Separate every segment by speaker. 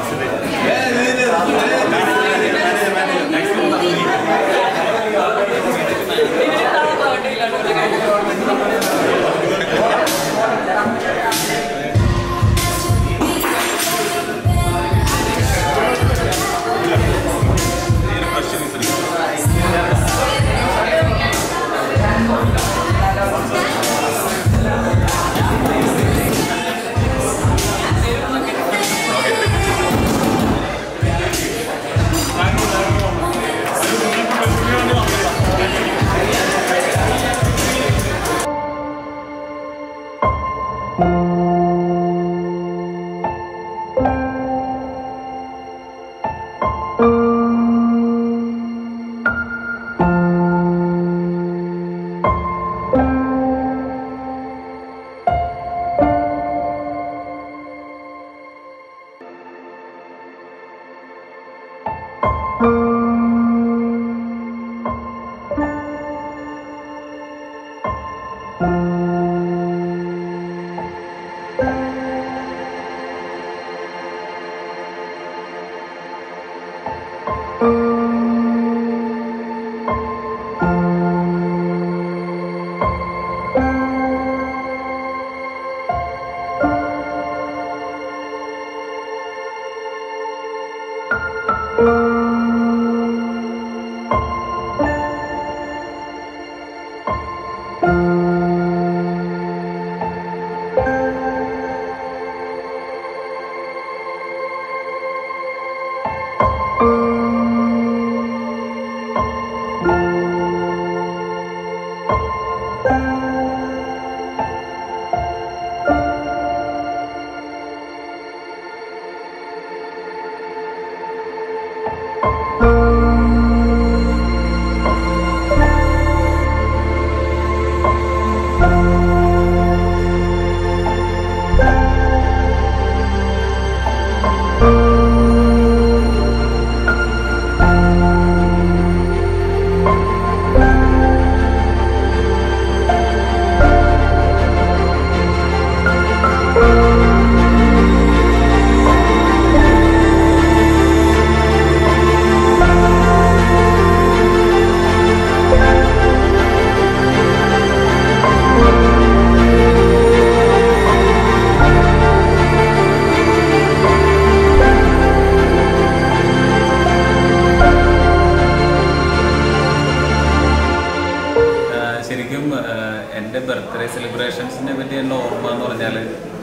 Speaker 1: ആഹ് ശരിക്കും ആഹ് എൻ്റെ ബർത്ത്ഡേ സെലിബ്രേഷൻസിനെ പറ്റി എൻ്റെ ഓർമ്മ എന്ന് പറഞ്ഞാൽ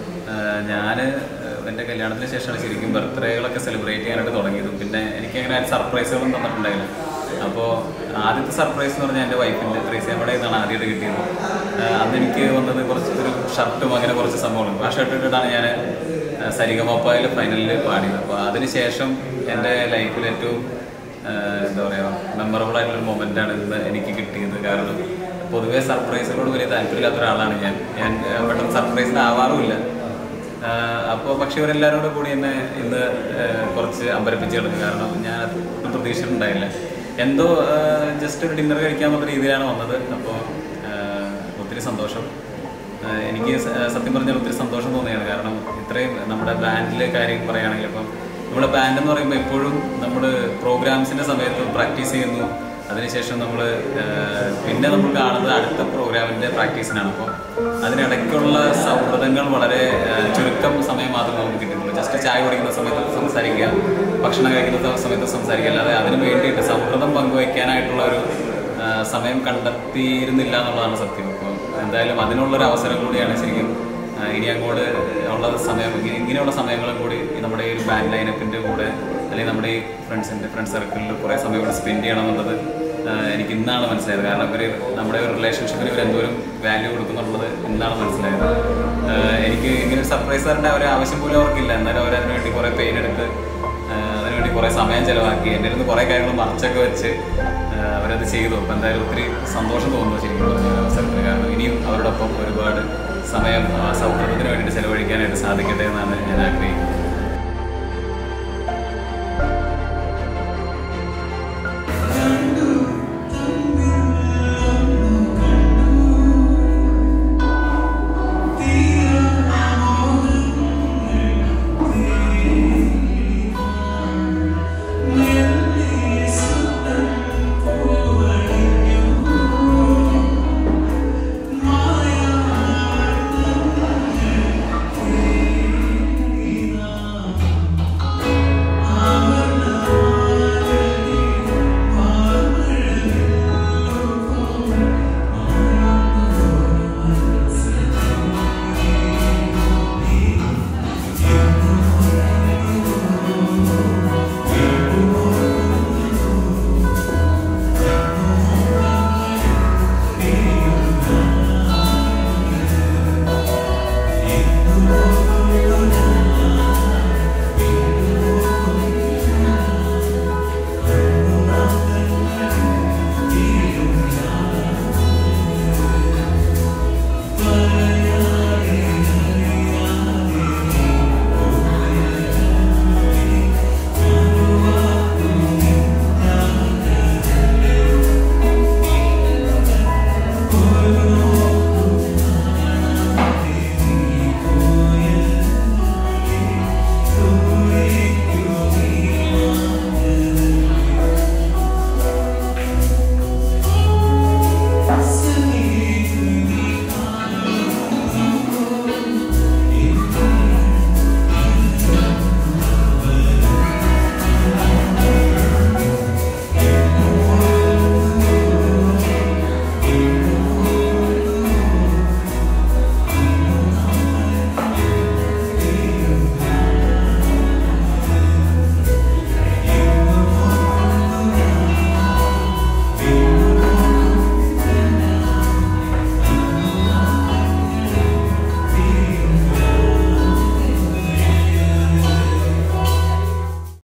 Speaker 1: ഞാൻ എൻ്റെ കല്യാണത്തിന് ശേഷമാണ് ശരിക്കും ബർത്ത്ഡേകളൊക്കെ സെലിബ്രേറ്റ് ചെയ്യാനായിട്ട് തുടങ്ങിയതും പിന്നെ എനിക്ക് അങ്ങനെ സർപ്രൈസുകളും തന്നിട്ടുണ്ടായില്ല അപ്പോൾ ആദ്യത്തെ സർപ്രൈസ് എന്ന് പറഞ്ഞാൽ എൻ്റെ വൈഫിൻ്റെ ത്രീസിയമ്മയുടെ നിന്നാണ് ആദ്യമായിട്ട് കിട്ടിയത് ആഹ് അന്ന് എനിക്ക് വന്നത് കുറച്ച് ഒരു ഷർട്ടും അങ്ങനെ കുറച്ച് സംഭവങ്ങളും ആ ഷർട്ട് ഇട്ടിട്ടാണ് ഞാൻ സരിഗമപ്പായിൽ ഫൈനലിൽ പാടിയത് അപ്പോൾ അതിനുശേഷം എൻ്റെ ലൈഫിൽ ഏറ്റവും ആഹ് എന്താ പറയുക മെമ്മറബിൾ ആയിട്ടുള്ള മൊമെന്റ് ആണ് ഇന്ന് എനിക്ക് കിട്ടിയത് കാരണം പൊതുവെ സർപ്രൈസുകളോട് വലിയ താല്പര്യമില്ലാത്ത ഒരാളാണ് ഞാൻ ഞാൻ ആഹ് പെട്ടെന്ന് സർപ്രൈസിന് ആവാറുമില്ല അപ്പോൾ പക്ഷെ ഇവരെല്ലാവരോടും കൂടി എന്നെ ഇന്ന് ആഹ് കുറച്ച് അമ്പരപ്പിച്ച് കിടന്നു കാരണം ഞാൻ ഒട്ടും പ്രതീക്ഷിച്ചിട്ടുണ്ടായില്ല എന്തോ ജസ്റ്റ് ഒരു ഡിന്നർ കഴിക്കാൻ പോകുന്ന രീതിയിലാണ് വന്നത് അപ്പോൾ ഒത്തിരി സന്തോഷം ആഹ് എനിക്ക് സ- സത്യം പറഞ്ഞാൽ ഒത്തിരി സന്തോഷം തോന്നിയാണ് കാരണം ഇത്രയും നമ്മുടെ ബാൻഡിലെ കാര്യം പറയുകയാണെങ്കിൽ ഇപ്പം നമ്മുടെ ബാൻഡ് എന്ന് പറയുമ്പോൾ എപ്പോഴും നമ്മൾ പ്രോഗ്രാംസിന്റെ സമയത്ത് പ്രാക്ടീസ് ചെയ്യുന്നു അതിനുശേഷം നമ്മൾ പിന്നെ നമ്മൾ കാണുന്നത് അടുത്ത പ്രോഗ്രാമിന്റെ പ്രാക്ടീസിനാണ് അപ്പോൾ അതിനിടയ്ക്കുള്ള സൗഹൃദങ്ങൾ വളരെ ആഹ് ചുരുക്കം സമയം മാത്രമേ നമുക്ക് കിട്ടുന്നുള്ളൂ ജസ്റ്റ് ചായ കുടിക്കുന്ന സമയത്ത് സംസാരിക്കുക ഭക്ഷണം കഴിക്കുന്ന സമയത്ത് സംസാരിക്കുക അല്ലാതെ അതിന് വേണ്ടിയിട്ട് സൗഹൃദം പങ്കുവയ്ക്കാനായിട്ടുള്ള ഒരു ആ, സമയം കണ്ടെത്തിയിരുന്നില്ല എന്നുള്ളതാണ് സത്യം അപ്പോൾ എന്തായാലും അതിനുള്ളൊരു അവസരം കൂടിയാണ് ശരിക്കും ആ, ഇനി അങ്ങോട്ട് ഉള്ള സമയം ഇങ്ങനെ- ഇങ്ങനെയുള്ള സമയങ്ങളും കൂടി ഈ നമ്മുടെ ഈ ഒരു ബാൻഡ് ലൈനപ്പിൻ്റെ കൂടെ അല്ലെങ്കിൽ നമ്മുടെ ഈ ഫ്രണ്ട്സിൻ്റെ ഫ്രണ്ട് സർക്കിളിൽ കുറേ സമയം ഇവിടെ സ്പെൻഡ് ചെയ്യണം എന്നുള്ളത് ആ, എനിക്ക് ഇന്നാണ് മനസ്സിലായത് കാരണം ഇവർ നമ്മുടെ ഒരു റിലേഷൻഷിപ്പിന് ഇവർ എന്തോരം വാല്യൂ കൊടുക്കുന്നുള്ളത് ഇന്നാണ് മനസ്സിലായത് ആ, എനിക്ക് ഇങ്ങനെ ഒരു സർപ്രൈസ് തരേണ്ട ഒരു ആവശ്യം പോലും അവർക്കില്ല എന്നാലും അവർ അതിന് വേണ്ടി കുറേ പെയിൻ എടുത്ത് ആഹ് അതിനുവേണ്ടി കുറേ സമയം ചിലവാക്കി എൻ്റെ അടുത്ത് കുറേ കാര്യങ്ങൾ മറച്ചൊക്കെ വെച്ച് ആഹ് അവരത് ചെയ്തു അപ്പം എന്തായാലും ഒത്തിരി സന്തോഷം തോന്നുന്നു ശരിക്കും പറഞ്ഞ ഒരു അവസരത്തിൽ കാരണം ഇനിയും അവരോടൊപ്പം ഒരുപാട് സമയം ആ സൗഹൃദത്തിന് വേണ്ടിയിട്ട് ചിലവഴിക്കാനായിട്ട് സാധിക്കട്ടെ എന്നാണ് ഞാൻ ആഗ്രഹിക്കുന്നത്